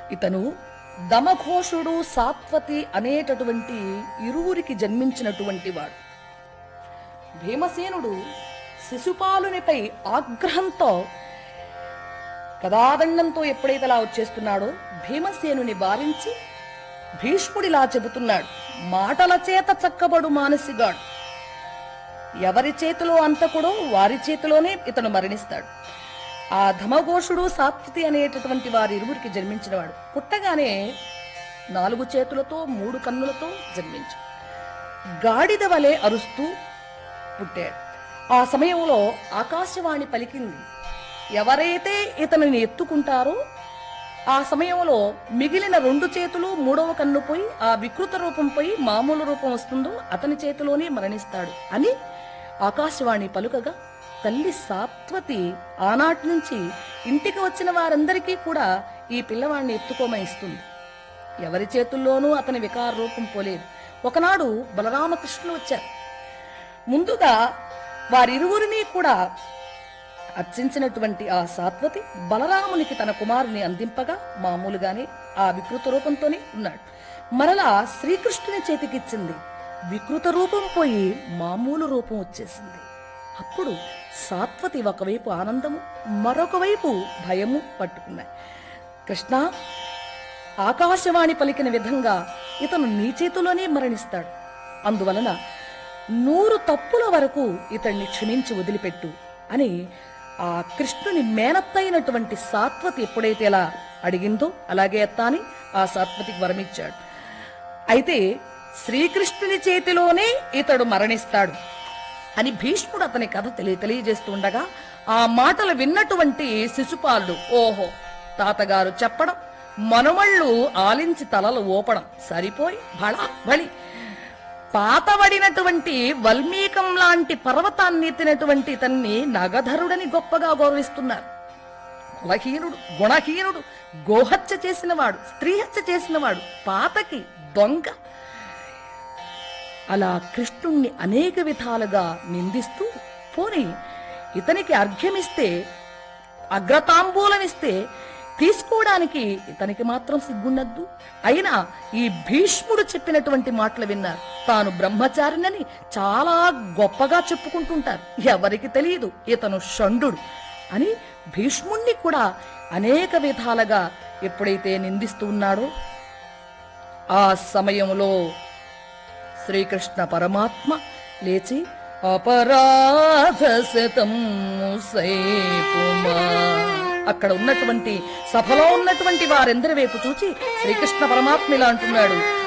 ఇతను దమఘోషుడు సాత్వతి అనేటటువంటి ఇరువురికి జన్మించినటువంటి వాడు భీమసేనుడు శిశుపాలునిపై ఆగ్రహంతో కదాదండంతో ఎప్పుడైతే అలా వచ్చేస్తున్నాడో భీమసేనుని భావించి భీష్ముడిలా చెబుతున్నాడు మాటల చేత చక్కబడు మానసిగాడు ఎవరి చేతిలో అంతకుడో వారి చేతిలోనే ఇతను మరణిస్తాడు ఆ ధమఘోషుడు సాత్వితి అనేటటువంటి వారి ఇరువురికి జన్మించినవాడు పుట్టగానే నాలుగు చేతులతో మూడు కన్నులతో జన్మించు గాడిద వలె అరుస్తూ పుట్టాడు ఆ సమయంలో ఆకాశవాణి పలికింది ఎవరైతే ఇతనిని ఎత్తుకుంటారో ఆ సమయంలో మిగిలిన రెండు చేతులు మూడవ కన్ను పోయి ఆ వికృత రూపం పోయి మామూలు రూపం వస్తుందో అతని చేతిలోనే మరణిస్తాడు అని ఆకాశవాణి పలుకగా తల్లి సాత్వతి ఆనాటి నుంచి ఇంటికి వచ్చిన వారందరికీ కూడా ఈ పిల్లవాడిని ఎత్తుకోమని ఇస్తుంది ఎవరి చేతుల్లోనూ అతని వికార రూపం పోలేదు ఒకనాడు బలరామకృష్ణులు వచ్చారు ముందుగా వారిరువురిని కూడా అర్చించినటువంటి ఆ సాత్వతి బలరామునికి తన కుమారుని అందింపగా మామూలుగానే ఆ వికృత రూపంతోనే ఉన్నాడు మరలా శ్రీకృష్ణుని చేతికిచ్చింది వికృత రూపం పోయి మామూలు రూపం వచ్చేసింది అప్పుడు సాత్వతి ఒకవైపు ఆనందము మరొక వైపు భయము పట్టుకున్నాయి కృష్ణ ఆకాశవాణి పలికిన విధంగా ఇతను నీ చేతిలోనే మరణిస్తాడు అందువలన నూరు తప్పుల వరకు ఇతన్ని క్షమించి వదిలిపెట్టు అని ఆ కృష్ణుని మేనత్తైనటువంటి సాత్వతి ఎప్పుడైతే ఇలా అడిగిందో అలాగే అత్త అని ఆ సాత్వతికి వరమిచ్చాడు అయితే శ్రీకృష్ణుని చేతిలోనే ఇతడు మరణిస్తాడు అని భీష్ముడు అతని కథ తెలియ తెలియజేస్తుండగా ఆ మాటలు విన్నటువంటి శిశుపాలుడు ఓహో తాతగారు చెప్పడం మనుమళ్ళు ఆలించి తలలు ఊపడం సరిపోయి బళ బలి పాతబడినటువంటి వల్మీకం లాంటి పర్వతాన్ని ఎత్తినటువంటి ఇతన్ని నగధరుడని గొప్పగా గౌరవిస్తున్నారు కులహీనుడు గుణహీనుడు గోహత్య చేసినవాడు స్త్రీహత్య చేసినవాడు పాతకి దొంగ అలా కృష్ణుణ్ణి అనేక విధాలుగా నిందిస్తూ పోని ఇతనికి అర్ఘ్యమిస్తే అగ్రతాంబూలమిస్తే తీసుకోవడానికి ఇతనికి మాత్రం సిగ్గుండద్దు అయినా ఈ భీష్ముడు చెప్పినటువంటి మాటలు విన్నారు తాను బ్రహ్మచారినని చాలా గొప్పగా చెప్పుకుంటుంటారు ఎవరికి తెలియదు ఇతను షండు అని భీష్ముణ్ణి కూడా అనేక విధాలుగా ఎప్పుడైతే నిందిస్తూ ఉన్నాడో ఆ సమయంలో శ్రీకృష్ణ పరమాత్మ లేచి అపరాధ శతం అక్కడ ఉన్నటువంటి సభలో ఉన్నటువంటి వారందరి వైపు చూచి శ్రీకృష్ణ పరమాత్మ ఇలా అంటున్నాడు